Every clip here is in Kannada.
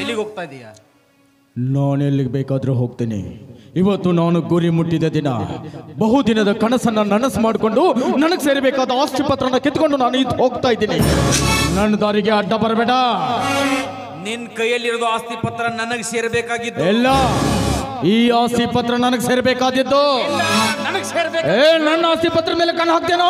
ಎಲ್ಲಿಗೆ ಹೋಗ್ತಾ ಇದೀಯಾ ನಾನು ಎಲ್ಲಿಗೆ ಬೇಕಾದ್ರೂ ಹೋಗ್ತೀನಿ ಇವತ್ತು ನಾನು ಗುರಿ ಮುಟ್ಟಿದ ದಿನ ಬಹುದಿನದ ಕನಸನ್ನ ನನಸು ಮಾಡಿಕೊಂಡು ನನಗೆ ಸೇರಬೇಕಾದ ಆಸ್ತಿ ಪತ್ರನ ಕಿತ್ಕೊಂಡು ನಾನು ಇದು ಹೋಗ್ತಾ ಇದ್ದೀನಿ ನನ್ನ ದಾರಿಗೆ ಅಡ್ಡ ಬರಬೇಡ ನಿನ್ ಕೈಯಲ್ಲಿರೋದು ಆಸ್ತಿ ಪತ್ರ ನನಗೆ ಸೇರ್ಬೇಕಾಗಿದ್ದು ಎಲ್ಲ ಈ ಆಸ್ತಿ ಪತ್ರ ನನಗೆ ಸೇರಬೇಕಾದಿದ್ದು ನನಗೆ ಸೇರ್ಬೇಕು ಏ ನನ್ನ ಆಸ್ತಿ ಪತ್ರ ಮೇಲೆ ಕಣ್ಣು ಹಾಕ್ತೇನೋ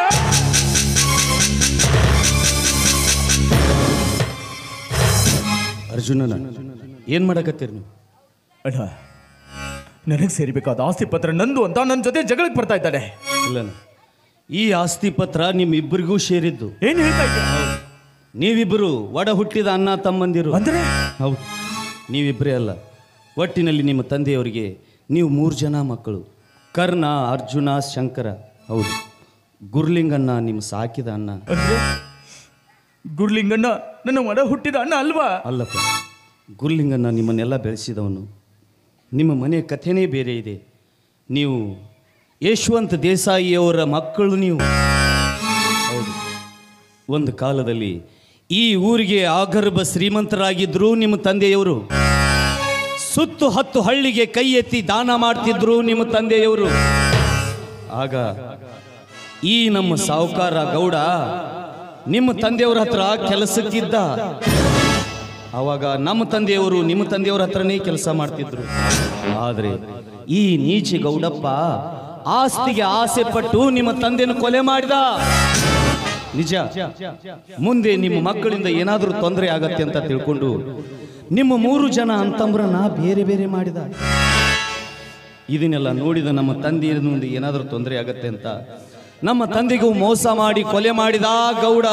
ಅರ್ಜುನನ ಏನ್ ಮಾಡಕತ್ತೀರಿ ನೀವು ಅಣ್ಣ ನನಗೆ ಸೇರಬೇಕಾದ ಆಸ್ತಿ ಪತ್ರ ನಂದು ಅಂತ ನನ್ನ ಜೊತೆ ಜಗಳಕ್ಕೆ ಬರ್ತಾ ಇದ್ದಾನೆ ಇಲ್ಲನ ಈ ಆಸ್ತಿ ಪತ್ರ ನಿಮ್ಮಿಬ್ಬರಿಗೂ ಸೇರಿದ್ದು ಏನ್ ಹೇಳ್ತಾ ಇದ್ದೀಯ ನೀವಿಬ್ಬರು ಒಡ ಹುಟ್ಟಿದ ಅಣ್ಣ ತಮ್ಮಂದಿರು ಅಂದ್ರೆ ಹೌದು ನೀವಿಬ್ಬರೇ ಅಲ್ಲ ಒಟ್ಟಿನಲ್ಲಿ ನಿಮ್ಮ ತಂದೆಯವರಿಗೆ ನೀವು ಮೂರು ಜನ ಮಕ್ಕಳು ಕರ್ಣ ಅರ್ಜುನ ಶಂಕರ ಹೌದು ಗುರ್ಲಿಂಗನ್ನ ನಿಮ್ಮ ಸಾಕಿದ ಅಣ್ಣ ಅಂದ್ರೆ ಗುರ್ಲಿಂಗಣ್ಣ ನನ್ನ ಒಡ ಹುಟ್ಟಿದ ಅಣ್ಣ ಅಲ್ವಾ ಅಲ್ಲಪ್ಪ ಗುರ್ಲಿಂಗನ್ನ ನಿಮ್ಮನ್ನೆಲ್ಲ ಬೆಳೆಸಿದವನು ನಿಮ್ಮ ಮನೆಯ ಕಥೆನೇ ಬೇರೆ ಇದೆ ನೀವು ಯಶವಂತ್ ದೇಸಾಯಿಯವರ ಮಕ್ಕಳು ನೀವು ಹೌದು ಒಂದು ಕಾಲದಲ್ಲಿ ಈ ಊರಿಗೆ ಆಗರ್ಭ ಶ್ರೀಮಂತರಾಗಿದ್ದರು ನಿಮ್ಮ ತಂದೆಯವರು ಸುತ್ತು ಹತ್ತು ಹಳ್ಳಿಗೆ ಕೈ ಎತ್ತಿ ದಾನ ಮಾಡ್ತಿದ್ರು ನಿಮ್ಮ ತಂದೆಯವರು ಆಗ ಈ ನಮ್ಮ ಸಾಹುಕಾರ ಗೌಡ ನಿಮ್ಮ ತಂದೆಯವರ ಹತ್ರ ಕೆಲಸಕ್ಕಿದ್ದ ಆವಾಗ ನಮ್ಮ ತಂದೆಯವರು ನಿಮ್ಮ ತಂದೆಯವರ ಹತ್ರನೇ ಕೆಲಸ ಮಾಡ್ತಿದ್ರು ಆದರೆ ಈ ನೀಚೆ ಗೌಡಪ್ಪ ಆಸ್ತಿಗೆ ಆಸೆ ಪಟ್ಟು ನಿಮ್ಮ ತಂದೆನ ಕೊಲೆ ಮಾಡಿದ ನಿಜ ಮುಂದೆ ನಿಮ್ಮ ಮಕ್ಕಳಿಂದ ಏನಾದರೂ ತೊಂದರೆ ಆಗತ್ತೆ ಅಂತ ತಿಳ್ಕೊಂಡು ನಿಮ್ಮ ಮೂರು ಜನ ಅಂತಂಬ್ರನ್ನ ಬೇರೆ ಬೇರೆ ಮಾಡಿದ ಇದನ್ನೆಲ್ಲ ನೋಡಿದ ನಮ್ಮ ತಂದೆಯ ಮುಂದೆ ಏನಾದರೂ ತೊಂದರೆ ಆಗತ್ತೆ ಅಂತ ನಮ್ಮ ತಂದೆಗೂ ಮೋಸ ಮಾಡಿ ಕೊಲೆ ಮಾಡಿದ ಗೌಡ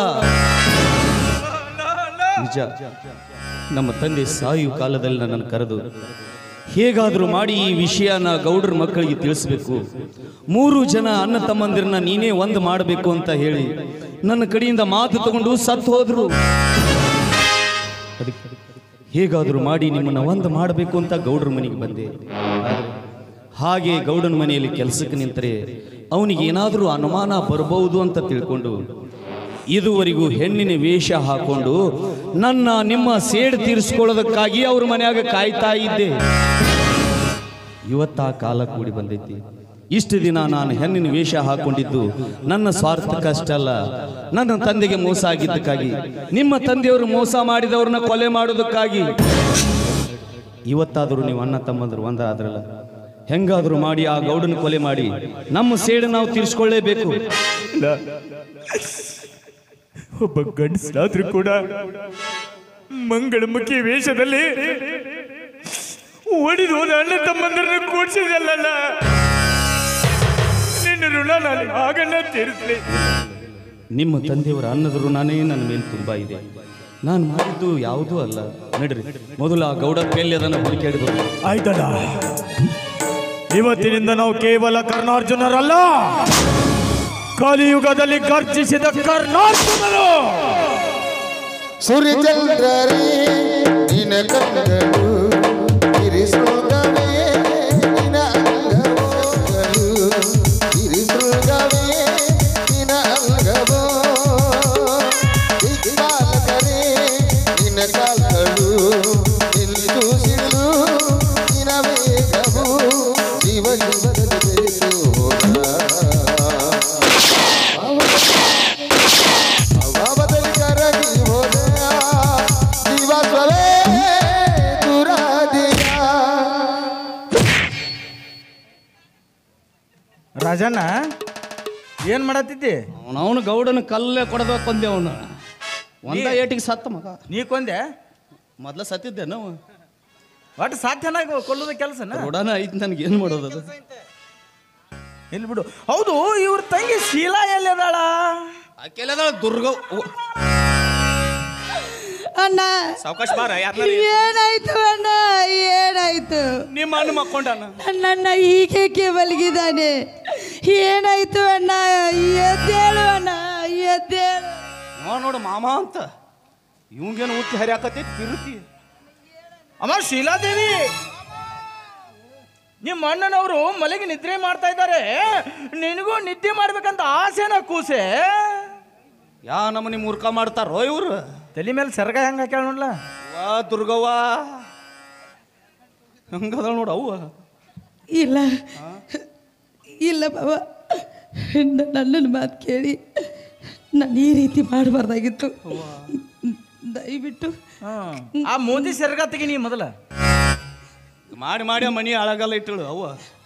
ನಿಜ ನಮ್ಮ ತಂದೆ ಸಾಯು ಕಾಲದಲ್ಲಿ ನನ್ನನ್ನು ಕರೆದು ಹೇಗಾದರೂ ಮಾಡಿ ಈ ವಿಷಯನ ಗೌಡ್ರ ಮಕ್ಕಳಿಗೆ ತಿಳಿಸ್ಬೇಕು ಮೂರು ಜನ ಅಣ್ಣ ತಮ್ಮಂದಿರನ್ನ ನೀನೇ ಒಂದು ಮಾಡಬೇಕು ಅಂತ ಹೇಳಿ ನನ್ನ ಕಡೆಯಿಂದ ಮಾತು ತಗೊಂಡು ಸತ್ತು ಹೋದ್ರು ಅದಕ್ಕೆ ಹೇಗಾದರೂ ಮಾಡಿ ನಿಮ್ಮನ್ನ ಒಂದು ಮಾಡಬೇಕು ಅಂತ ಗೌಡ್ರ ಮನೆಗೆ ಬಂದೆ ಹಾಗೆ ಗೌಡನ ಮನೆಯಲ್ಲಿ ಕೆಲಸಕ್ಕೆ ನಿಂತರೆ ಅವನಿಗೆ ಏನಾದರೂ ಅನುಮಾನ ಬರಬಹುದು ಅಂತ ತಿಳ್ಕೊಂಡು ಇದುವರೆಗೂ ಹೆಣ್ಣಿನ ವೇಷ ಹಾಕೊಂಡು ನನ್ನ ನಿಮ್ಮ ಸೇಡು ತೀರಿಸ್ಕೊಳ್ಳೋದಕ್ಕಾಗಿ ಅವ್ರ ಮನ್ಯಾಗ ಕಾಯ್ತಾ ಇದ್ದೆ ಇವತ್ತ ಆ ಕಾಲ ಕೂಡಿ ಬಂದೈತಿ ಇಷ್ಟು ದಿನ ನಾನು ಹೆಣ್ಣಿನ ವೇಷ ಹಾಕೊಂಡಿದ್ದು ನನ್ನ ಸ್ವಾರ್ಥಕ್ಕಷ್ಟಲ್ಲ ನನ್ನ ತಂದೆಗೆ ಮೋಸ ಆಗಿದ್ದಕ್ಕಾಗಿ ನಿಮ್ಮ ತಂದೆಯವರು ಮೋಸ ಮಾಡಿದವ್ರನ್ನ ಕೊಲೆ ಮಾಡೋದಕ್ಕಾಗಿ ಇವತ್ತಾದರೂ ನೀವು ಅಣ್ಣ ತಮ್ಮಂದರು ಒಂದಾದ್ರಲ್ಲ ಹೆಂಗಾದರೂ ಮಾಡಿ ಆ ಗೌಡನ ಕೊಲೆ ಮಾಡಿ ನಮ್ಮ ಸೇಡು ನಾವು ತೀರಿಸ್ಕೊಳ್ಳೇಬೇಕು ಒಬ್ಬ ಗಂಡಸಾದ್ರೂ ಕೂಡ ಮಂಗಳಮುಖಿ ವೇಷದಲ್ಲಿ ಓಡಿದು ಹೋದ ಅಣ್ಣ ತಮ್ಮಂದರನ್ನು ಕೂಡಿಸಿದಲ್ಲ ನಿನ್ನ ಋಣ ನಾನು ಆಗಲ್ಲ ತೀರಿಸ್ಲಿ ನಿಮ್ಮ ತಂದೆಯವರ ಅನ್ನದ ಋಣನೇ ನನ್ನ ಮೇಲೆ ತುಂಬಾ ಇದೆ ನಾನು ಮಾಡಿದ್ದು ಯಾವುದೂ ಅಲ್ಲ ನಡ್ರಿ ಮೊದಲು ಆ ಗೌಡ ಕೈಯಲ್ಲಿ ಅದನ್ನು ಹುಡುಕಾಡಿದ್ರು ಆಯ್ತಲ್ಲ ಇವತ್ತಿನಿಂದ ನಾವು ಕೇವಲ ಕರ್ಣಾರ್ಜುನರಲ್ಲ ಕಲಿಯುಗದಲ್ಲಿ ಗರ್ಜಿಸಿದ ಕರ್ಣಾರ್ಜುನರು ಸುರಿಚಂದ್ರರೇ ನಿನ ಕಂಗಳು ಗಿರಿಸೃಗವೇ ನಿನ ಅಂಗವೋಗಲು ಗಿರಿಸೃಗವೇ ನಿನ ಅಂಗವೋ ದಿಕ್ಪಾಲಕರೇ ನಿನ ಕಾಲ್ಗಳು ನಿಲ್ಲಿದು ಸಿಡಿಲು ನಿನ ವೇಗವು ಜೀವ ಜೀವದಲ್ಲಿ ಬೆರೆತು ಹೋದ ಅಭಾವದಲ್ಲಿ ಕರಗಿ ಹೋದ ಜೀವಸ್ವರೇ ದುರಾದಿಯ ರಾಜಣ್ಣ ಏನ್ ಮಾಡತ್ತಿದ್ದಿ ಅವನು ಗೌಡನ ಕಲ್ಲೇ ಕೊಡಬೇಕು ಅಂದೆ ಅವನು ಒಂದ ಏಟಿಗೆ ಸತ್ತ ಮಗ ನೀ ಕೊಂದೆ ಮೊದ್ಲ ಸತ್ತಿದ್ದೆ ನಾವು ಒಟ್ಟು ಸಾಧ್ಯನಾಗ ಕೊಲ್ಲೋದ ಕೆಲಸನ ರೋಡನ ಐತಿ ನನಗೆ ಏನು ಮಾಡೋದು ಅದು ಇಲ್ಲಿ ಬಿಡು ಹೌದು ಇವ್ರ ತಂಗಿ ಶೀಲಾ ಎಲ್ಲಿದಾಳ ಆಕೆಲ್ಲ ದುರ್ಗ ಅಣ್ಣ ಸಾವಕಾಶ ಬಾರ ಏನಾಯ್ತು ಅಣ್ಣ ಏನಾಯ್ತು ನಿಮ್ಮ ಅಣ್ಣ ಮಕ್ಕೊಂಡನ ನನ್ನ ಹೀಗೆ ಮಲಗಿದ್ದಾನೆ ಏನಾಯ್ತು ಅಣ್ಣ ಎದ್ದೇಳು ಅಣ್ಣ ಎದ್ದೇಳು ನೋ ನೋಡು ಮಾಮ ಅಂತ ಇವಂಗೇನು ಉತ್ತಿ ಹರಿಯಾಕತಿ ತಿರುತಿ ಅಮ್ಮ ಶೀಲಾದೇವಿ ನಿಮ್ಮ ಅಣ್ಣನವರು ಮಲಗಿ ನಿದ್ರೆ ಮಾಡ್ತಾ ಇದ್ದಾರೆ ನಿನಗೂ ನಿದ್ದೆ ಮಾಡ್ಬೇಕಂತ ಆಸೆನ ಕೂಸೆ ಯಾ ನಮ್ಮನಿ ಮೂರ್ಖ ಮಾಡ್ತಾರೋ ಇವ್ರು ತಲೆ ಮೇಲೆ ಸೆರಗ ಹೆಂಗ ಹಾಕ್ಯಾಳ ನೋಡ್ಲ ವಾ ಆ ದುರ್ಗವ್ವ ಹಂಗದ ನೋಡು ಅವ್ವ ಇಲ್ಲ ಇಲ್ಲ ಬಾಬಾ ನನ್ನನ್ನು ಮಾತು ಕೇಳಿ ನಾನು ಈ ರೀತಿ ಮಾಡಬಾರ್ದಾಗಿತ್ತು ದಯವಿಟ್ಟು ಆ ಮೋದಿ ಸೆರಗ ತೆಗಿನಿ ಮೊದಲ ಮಾಡಿ ಮಾಡಿ ಆ ಮನಿ ಹಾಳಾಗಲ್ಲ ಇಟ್ಟಳು ಅವ್ವ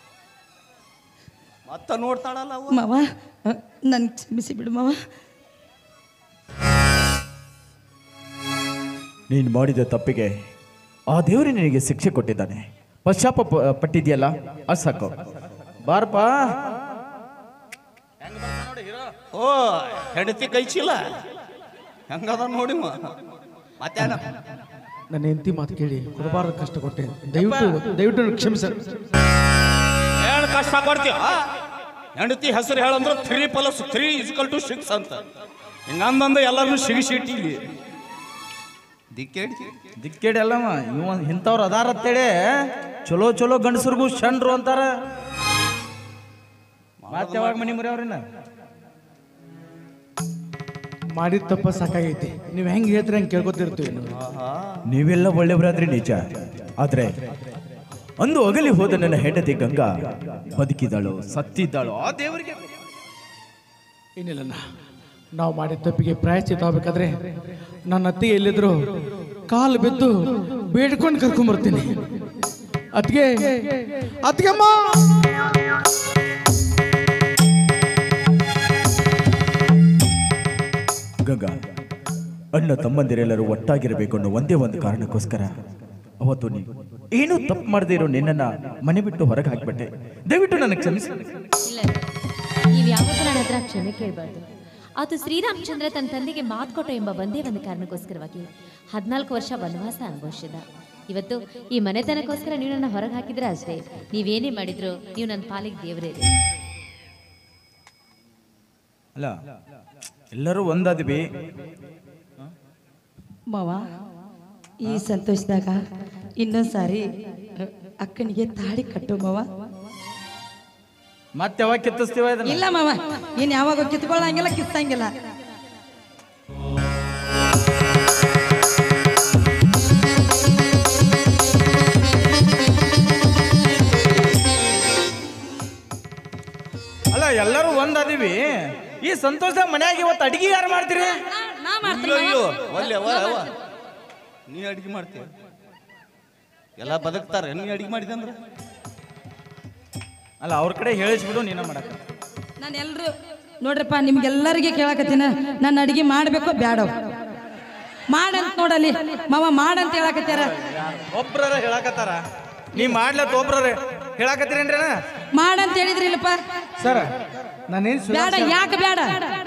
ಮತ್ತ ನೋಡ್ತಾಳಲ್ಲ ಅವ್ವ ಮಾವ ನನ್ ಕ್ಷಮಿಸಿ ಬಿಡು ಮಾವ ನೀನು ಮಾಡಿದ ತಪ್ಪಿಗೆ ಆ ದೇವರು ನಿನಗೆ ಶಿಕ್ಷೆ ಕೊಟ್ಟಿದ್ದಾನೆ ಪಶ್ಚಾಪ ಪ- ಪಟ್ಟಿದ್ಯಲ್ಲ ಅದು ಸಾಕು ಬಾರಪ್ಪ ಓ ಹೆಂಡತಿ ಕೈ ಚೀಲ ಹೆಂಗದ ನೋಡಿ ಮತ್ತೇನ ನನ್ನ ಹೆಂಡತಿ ಮಾತು ಕೇಳಿ ಕೊಡಬಾರ್ದು ಕಷ್ಟ ಕೊಟ್ಟೆ ದಯವಿಟ್ಟು ದಯವಿಟ್ಟು ನನಗೆ ಕ್ಷಮಿಸ ಏನು ಕಷ್ಟ ಕೊಡ್ತೀವ ಹೆಂಡತಿ ಹೆಸರು ಹೇಳಂದ್ರೆ three plus three is equal to six ಅಂತ ಹಿಂಗಂದಂದ ಎಲ್ಲರನ್ನು ಸಿಗಿಸಿಟ್ಟಿಲ್ಲಿ ದಿಕ್ಕೇಡಿ ದಿಕ್ಕೇಡಿ ಅಲ್ಲಮ್ಮ ಇವ ಇಂಥವ್ರು ಅದಾರ ಅಂತೇಳಿ ಚಲೋ ಚಲೋ ಗಂಡಸರಿಗೂ ಶಂಡ್ರು ಅಂತಾರ ಮತ್ತೆ ಯಾವಾಗ ಮನಿ ಮುರಿಯವ್ರಿನ ಮಾಡಿದ ತಪ್ಪ ಸಾಕಾಗೈತಿ ನೀವು ಹೆಂಗೆ ಹೇಳ್ತೀರಿ ಹಂಗೆ ಕೇಳ್ಕೊತಿರ್ತೀವಿ ನೀವೆಲ್ಲ ಒಳ್ಳೆಯವರಾದ್ರೆ ನಿಜ ಆದ್ರೆ ಅಂದು ಅಗಲಿ ಹೋದ ನನ್ನ ಹೆಂಡತಿ ಗಂಗಾ ಬದುಕಿದಳು ಸತ್ತಿದ್ದಾಳು ಆ ದೇವರಿಗೆ ಏನಿಲ್ಲ ನಾವು ಮಾಡಿದ ತಪ್ಪಿಗೆ ಪ್ರಾಯಶ್ಚಿತ ಆಗ್ಬೇಕಾದ್ರೆ ನನ್ನ ಅತ್ತಿ ಎಲ್ಲಿದ್ರು ಕಾಲು ಬಿದ್ದು ಬೇಡ್ಕೊಂಡು ಕರ್ಕೊಂಬರ್ತೀನಿ ಅತ್ಗೆ ಅತ್ಗೆಮ್ಮ ಗಂಗಾ ಅಣ್ಣ ತಮ್ಮಂದಿರೆಲ್ಲರೂ ಒಟ್ಟಾಗಿರಬೇಕು ಅನ್ನೋ ಒಂದೇ ಒಂದು ಕಾರಣಕ್ಕೋಸ್ಕರ ಅವತ್ತು ನೀನು ಏನೂ ತಪ್ಪು ಮಾಡದೇ ಇರೋ ನಿನ್ನನ್ನ ಮನೆ ಬಿಟ್ಟು ಹೊರಗೆ ಹಾಕ್ಬಿಟ್ಟೆ ದಯವಿಟ್ಟು ನನಗೆ ಕ್ಷಮಿಸಿ ಇಲ್ಲ ನೀವು ಯಾವತ್ತೂ ನನ್ನ ಹತ್ರ ಕ್ಷಮೆ ಕೇಳಬಾರ್ದು ಆತ ಶ್ರೀರಾಮಚಂದ್ರ ತನ್ನ ತಂದೆಗೆ ಮಾತು ಕೊಟ್ಟ ಎಂಬ ಒಂದೇ ಒಂದು ಕಾರಣಕ್ಕೋಸ್ಕರವಾಗಿ ಹದಿನಾಲ್ಕು ವರ್ಷ ವನವಾಸ ಅನುಭವಿಸಿದ ಇವತ್ತು ಈ ಮನೆತನಕ್ಕೋಸ್ಕರ ನೀವು ನನ್ನ ಹೊರಗೆ ಹಾಕಿದ್ರೆ ಅಷ್ಟೇ ನೀವೇನೇ ಮಾಡಿದ್ರು ನೀವು ನನ್ನ ಪಾಲಿಗೆ ದೇವರೇ ರೀ. ಅಲ್ಲ ಎಲ್ಲರೂ ಒಂದಾದ್ವಿ ಮಾವ ಈ ಸಂತೋಷದಾಗ ಇನ್ನೊಂದು ಸಾರಿ ಅಕ್ಕನಿಗೆ ತಾಳಿ ಕಟ್ಟು ಮಾವ ಮತ್ತೆ ಯಾವಾಗ ಕಿತ್ತಿಸ್ತೀವ ಇದನ್ನ ಇಲ್ಲ ಮಾವ ಇನ್ ಯಾವಾಗ ಕಿತ್ಕೊಳ್ಳಂಗಿಲ್ಲ ಕಿತ್ತಂಗಿಲ್ಲ ಅಲ್ಲ ಎಲ್ಲರೂ ಒಂದಾದಿವಿ ಈ ಸಂತೋಷದಾಗ ಮನ್ಯಾಗ ಇವತ್ತು ಅಡಿಗೆ ಯಾರು ಮಾಡ್ತೀರಿ ನಾ ಮಾಡ್ತೀನಿ ಅಯ್ಯೋ ಒಲ್ಲೆ ಅವ್ವ ಅವ್ವ ನೀ ಅಡಿಗೆ ಮಾಡ್ತೀಯ ಎಲ್ಲ ಬದುಕ್ತಾರೆ ನೀ ಅಡಿಗೆ ಮಾಡಿದೆ ಅಂದ್ರೆ ಅಲ್ಲ ಅವ್ರ ಕಡೆ ಹೇಳಿಸ್ಬಿಡು ನೀನ ಮಾಡಕ ನಾನು ಎಲ್ರು ನೋಡ್ರಪ್ಪ ನಿಮ್ಗೆಲ್ಲರಿಗೆ ಕೇಳಕತ್ತೀನ ನಾನು ಅಡಿಗೆ ಮಾಡಬೇಕು ಬ್ಯಾಡ ಮಾಡಂತ ನೋಡಲಿ ಮಾವ ಮಾಡಂತ ಹೇಳಕತ್ಯಾರ ಒಬ್ರರ ಹೇಳಕತ್ತಾರ ನೀ ಮಾಡ್ಲತ್ತ ಒಬ್ರರ ಹೇಳಕತ್ತೀರೇನ್ರಿ ಮಾಡಂತ ಹೇಳಿದ್ರಿಲ್ಲಪ್ಪ ಸರ್ ನಾನೇನು ಬ್ಯಾಡ ಯಾಕೆ ಬ್ಯಾಡ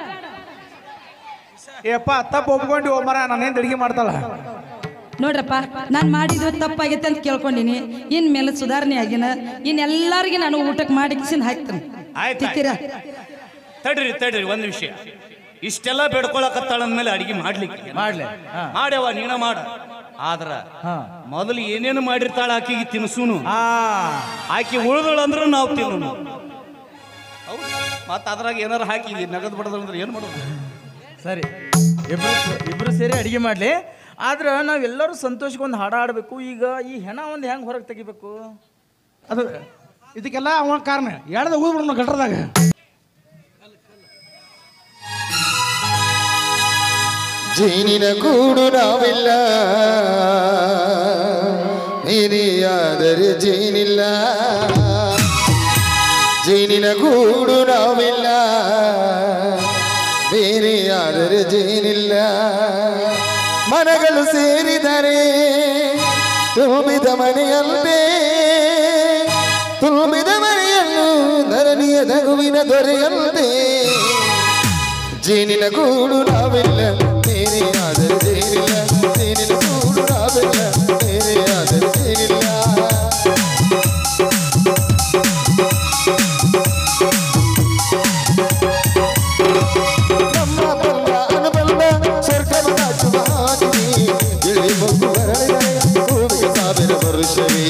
ಏಪ್ಪ ತಪ್ಪು ಒಪ್ಕೊಂಡು ಮರ ನಾನೇನು ಅಡಿಗೆ ಮಾಡ್ತಾಳ ನೋಡ್ರಪ್ಪ ನಾನು ಮಾಡಿದ್ದು ತಪ್ಪಾಗೈತೆ ಅಂತ ಕೇಳ್ಕೊಂಡಿನಿ ಇನ್ಮೇಲೆ ಸುಧಾರಣೆ ಆಗಿನ ಇನ್ ಎಲ್ಲರಿಗೆ ನಾನು ಊಟಕ್ಕೆ ಮಾಡಿ ಕಿಸಿನ ಹಾಕ್ತೀನಿ ಆಯ್ತು. ತಿತ್ತೀರಾ ತಡ್ರಿ ತಡ್ರಿ ಒಂದು ವಿಷಯ ಇಷ್ಟೆಲ್ಲ ಬೇಡ್ಕೊಳಕತ್ತಾಳ ಅಂದ್ಮೇಲೆ ಅಡಿಗೆ ಮಾಡ್ಲಿಕ್ಕೆ ಮಾಡ್ಲೆ ಹಾ ಮಾಡ್ಯವ ನೀನ ಮಾಡ ಆದ್ರ ಮೊದಲು ಏನೇನು ಮಾಡಿರ್ತಾಳ ಆಕಿಗೆ ತಿನ್ಸುನು ಆ ಆಕಿ ಉಳಿದಳು ಅಂದ್ರೆ ನಾವು ತಿನ್ನು ಮತ್ತ ಅದ್ರಾಗ ಏನಾರ ಹಾಕಿ ನಗದ್ ಬಡದಂದ್ರೆ ಏನ್ ಮಾಡೋದು ಸರಿ ಇಬ್ರು ಇಬ್ರು ಸೇರಿ ಅಡಿಗೆ ಮಾಡ್ಲಿ ಆದ್ರ ನಾವೆಲ್ಲರೂ ಸಂತೋಷಕ್ಕೆ ಒಂದು ಹಾಡ ಆಡ್ಬೇಕು ಈಗ ಈ ಹೆಣ ಒಂದು ಹೆಂಗ್ ಹೊರಗೆ ತೆಗಿಬೇಕು ಅದು ಇದಕ್ಕೆಲ್ಲ ಅವ ಕಾರಣ ಎಳ್ದ ಊದ್ಬಿಡ್ನು ಗಟ್ರದಾಗ ಜೇನಿನ ಗೂಡು ನಾವಿಲ್ಲ ನೀರಿಯಾದರೆ ಜೇನಿಲ್ಲ ಜೇನಿನ ಗೂಡು ನಾವಿಲ್ಲ ಬೇರೆಯಾದರೆ ಜೇನಿಲ್ಲ ಮನಗಳು ಸೇರಿದರೆ ತುಂಬಿದ ಮನೆಯಲ್ಲೇ ತುಂಬಿದ ಮನೆಯನ್ನು ಧರಣಿಯ ನಗುವಿನ ದೊರೆಯಲ್ಲದೆ ಜೇನಿನ ಗೂಡು ನಾವಿಲ್ಲ ಬೇರೆ ಆದರೆ ಜೇನಿಲ್ಲ ಜೇನಿನ ಗೂಡು ನಾವಿಲ್ಲ ಬೇರೆ ಆದರೆ ಜೇನಿಲ್ಲ ನಮ್ಮ ಬಂದ ಅನುಬಂಧ ಸ್ವರ್ಗದ ಕಾಚುವ ಹಾಕಿದೆ ಇಳಿ ಬೊಗ್ಗು ಬರಲಿದೆ ಭೂಮಿಗೆ ಸಾವಿರ ವರುಷವೇ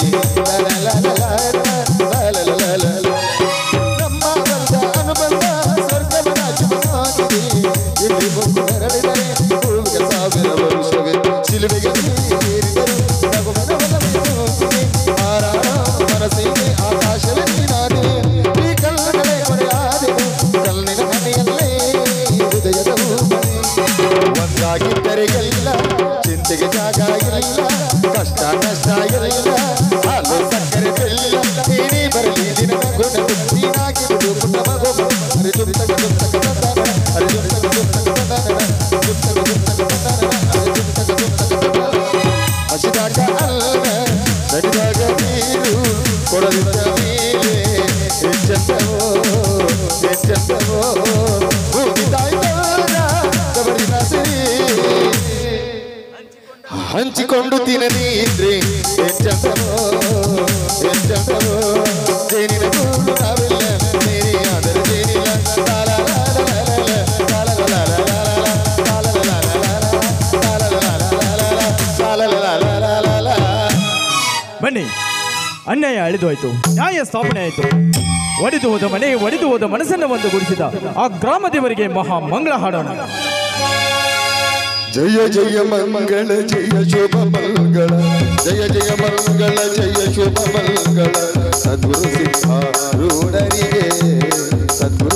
ಲಲಲಲಲಲ. ನಮ್ಮ ಬಂದ ಅನುಬಂಧ ಸ್ವರ್ಗದ ಕಾಚುವ ಹಾಕಿದೆ ಇಳಿ ಬೊಗ್ಗು ಬರಲಿದೆ ಖುಷಿಯಾಗಿದ್ದರೆ ಎಲ್ಲ ಚಿಂತೆಗೆ ಜಾಗ ಇಲ್ಲ ಕಷ್ಟ ನಷ್ಟ ಇಲ್ಲ ಹಾಲು ಸಕ್ಕರೆ ಬೆಲ್ಲ ಏನೇ ಬರಲಿ ದಿನ ಗುಣ ನೀನಾಗಿ ಬಿಡು ಪುಟ್ಟ ಮಗು ಅರೆ ಜುಂತಕ ಜುಂತಕ ತಂದಾನ ಅರೆ ಜುಂತಕ ಜುಂತಕ ತಂದಾನ ಜುಂತಕ ಜುಂತಕ ತಂದಾನ ಅರೆ ಜುಂತಕ ಜುಂತಕ ತಂದಾನ ಹಸಿದಾಗ ಅಲ್ಲ ನಡಿದಾಗ ನೀರು ಕೊಡಲಿದ್ದ ಮೇಲೆ ಎಚ್ಚೆತ್ತವೋ ಎಚ್ಚೆತ್ತವೋ ಭೂಮಿ ತಾಯ್ತವರ ತವರಿನ ಸಿರಿ ಹಂಚಿಕೊಂಡು ತಿನ್ನದಿದ್ರೆ ಎಚ್ಚೆತ್ತವೋ ಎಚ್ಚೆತ್ತವೋ ಜೇನಿನ ಕೂಡು ನಾವೆಲ್ಲ ಮೇರಿ ಆದರೆ ಜೇನಿಲ್ಲ ಲಾಲ ಲಾಲ ಲಾಲ ಲಾಲ ಲಾಲ ಲಾಲ ಲಾಲ ಲಾಲ ಲಾಲ ಲಾಲ ಬನ್ನಿ ಅನ್ಯಾಯ ಅಳಿದು ಆಯ್ತು ನ್ಯಾಯ ಸ್ಥಾಪನೆ ಆಯ್ತು ಒಡೆದು ಹೋದ ಮನೆ ಒಡೆದು ಹೋದ ಮನಸ್ಸನ್ನು ಒಂದು ಗುಡಿಸಿದ ಆ ಗ್ರಾಮ ದೇವರಿಗೆ ಮಹಾ ಮಂಗಳ ಹಾಡೋಣ ಜಯ ಜಯ ಮಂಗಳ ಜಯ ಶುಭ ಮಂಗಳ ಜಯ ಜಯ ಮಂಗಳ ಜಯ ಶುಭ ಮಂಗಳ ಸದ್ಗುರು ಸಿದ್ಧಾರೂಢರಿಗೆ ಸದ್ಗುರು